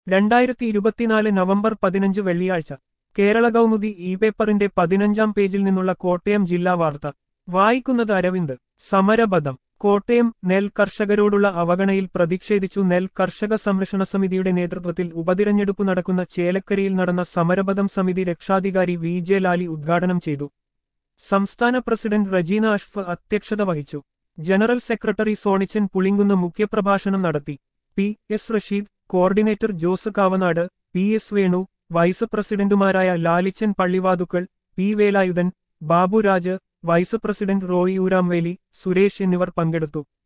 രണ്ടായിരത്തി ഇരുപത്തിനാല് നവംബർ പതിനഞ്ച് വെള്ളിയാഴ്ച കേരള കൗമുദി ഇ പേപ്പറിന്റെ പതിനഞ്ചാം പേജിൽ നിന്നുള്ള കോട്ടയം ജില്ലാ വാർത്ത വായിക്കുന്നത് അരവിന്ദ് സമരബദം കോട്ടയം നെൽ കർഷകരോടുള്ള അവഗണയിൽ പ്രതിഷേധിച്ചു നെൽ കർഷക സംരക്ഷണ സമിതിയുടെ നേതൃത്വത്തിൽ ഉപതിരഞ്ഞെടുപ്പ് നടക്കുന്ന ചേലക്കരയിൽ നടന്ന സമരബദം സമിതി രക്ഷാധികാരി വി ജെ ലാലി ഉദ്ഘാടനം ചെയ്തു സംസ്ഥാന പ്രസിഡന്റ് റജീന അഷ്ഫ് അധ്യക്ഷത വഹിച്ചു ജനറൽ സെക്രട്ടറി സോണിച്ചൻ പുളിങ്കുന്ന് മുഖ്യപ്രഭാഷണം നടത്തി P S Rasheed coordinator Jose Kavanad P S Venu vice പ്രസിഡന്റുമാരായ Lalichan Pallivathukkal P Velayudhan Baburaj vice president Roy Ooramveli Suresh എന്നിവർ പങ്കെടുത്തു